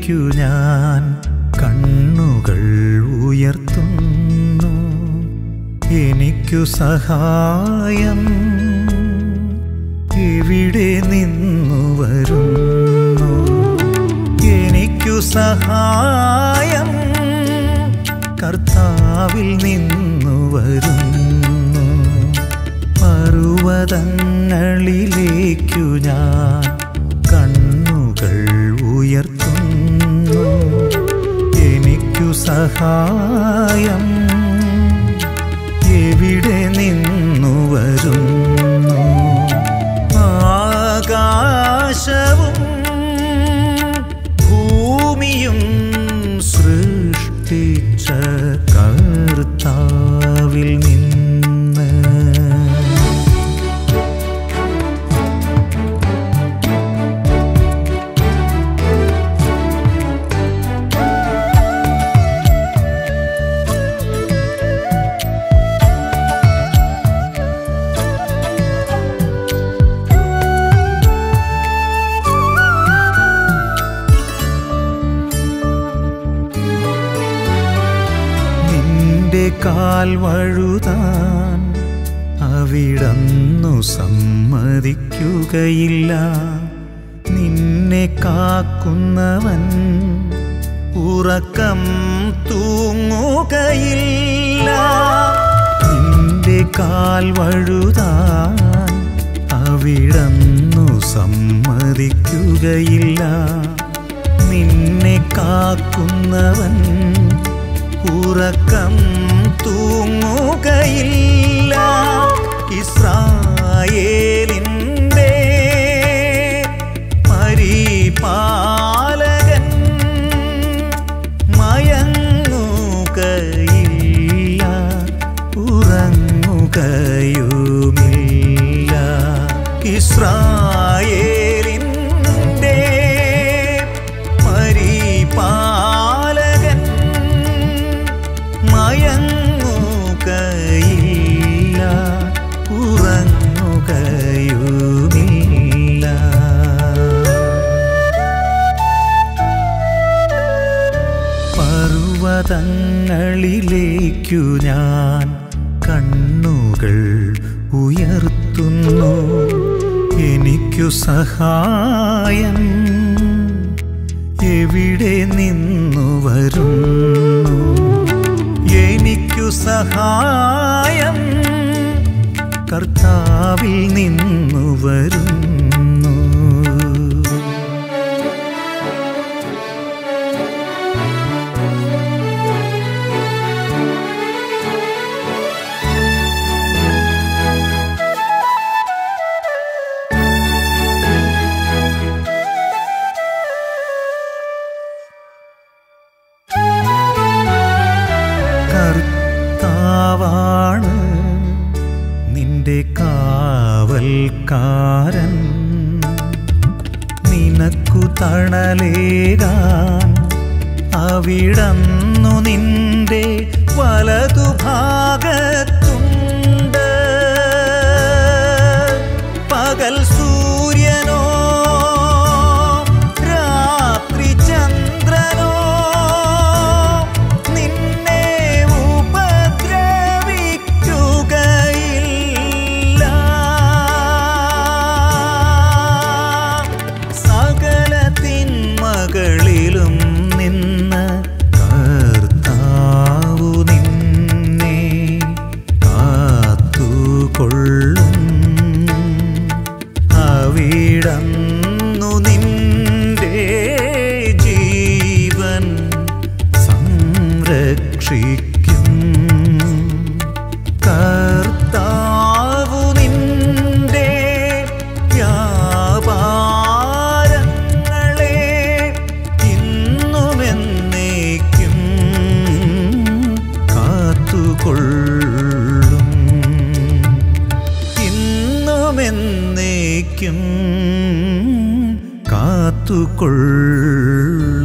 കണ്ണുകളിലേക്കു ഞാൻ കണ്ണുകൾ ഉയർത്തുന്നു എനിക്കു സഹായം എവിടെ നിന്നു വരുന്നു എനിക്കു സഹായം കർത്താവിൽ നിന്നു വരുന്നു പർവ്വതങ്ങളിലേക്കു ഞാൻ കണ്ണുകൾ ഉയർത്തുന്നു എനിക്കു സഹായം എവിടെ നിന്നു വരുന്നു ആകാശവും ഭൂമിയും സൃഷ്ടിച്ച കർത്താവിൽ നിന്ന് നിന്റെ കാൽ വഴുതാൻ അവിടന്നു സമ്മതിക്കുകയില്ല നിന്നെ കാക്കുന്നവൻ ഉറക്കം തൂങ്ങുകയില്ല നിന്റെ കാൽ വഴുതാൻ അവിടന്നു സമ്മതിക്കുകയില്ല നിന്നെ കാക്കുന്നവൻ ഉറക്കം തൂങ്ങുകയില്ല ഇസ്രായേലിൻ്റെ പരിപാലകൻ മയങ്ങുകയില്ല ഉറങ്ങുകയുമില്ല ഇസ്രായേലിൻ്റെ പരിപാലകൻ മയങ്ങുകയില്ല ഉറങ്ങുകയുമില്ല പർവ്വതങ്ങളിലേക്കു ഞാൻ കണ്ണുകൾ ഉയർത്തുന്നു എനിക്കു സഹായം എവിടെ നിന്നു വരുന്നു എനിക്കു സഹായം കർത്താവിൽ നിന്നു വരുന്നു കർത്താവാണ് നിന്റെ കാവൽക്കാരൻ നിനക്കു തണലേകാൻ അവിടന്നു നിന്റെ വലതുഭാഗത്തുണ്ട് പകൽ സൂര്യനോ രാത്രി ചന്ദ്രനോ നിന്നെ ഉപദ്രവിക്കുകയില്ല സകല തിന്മകളിലും നിന്ന് കർത്താവു നിന്നെ കാത്തുകൊള്ളും അവിടന്നു നിന്റെ ജീവൻ സംരക്ഷിക്കും കർത്താവു നിന്റെ വ്യാപാരങ്ങളെ ഇന്നുമെന്നേക്കും കാത്തുകൊള്ളും ഇന്നുമെന്നേക്കും കാത്തുകൊള്ളും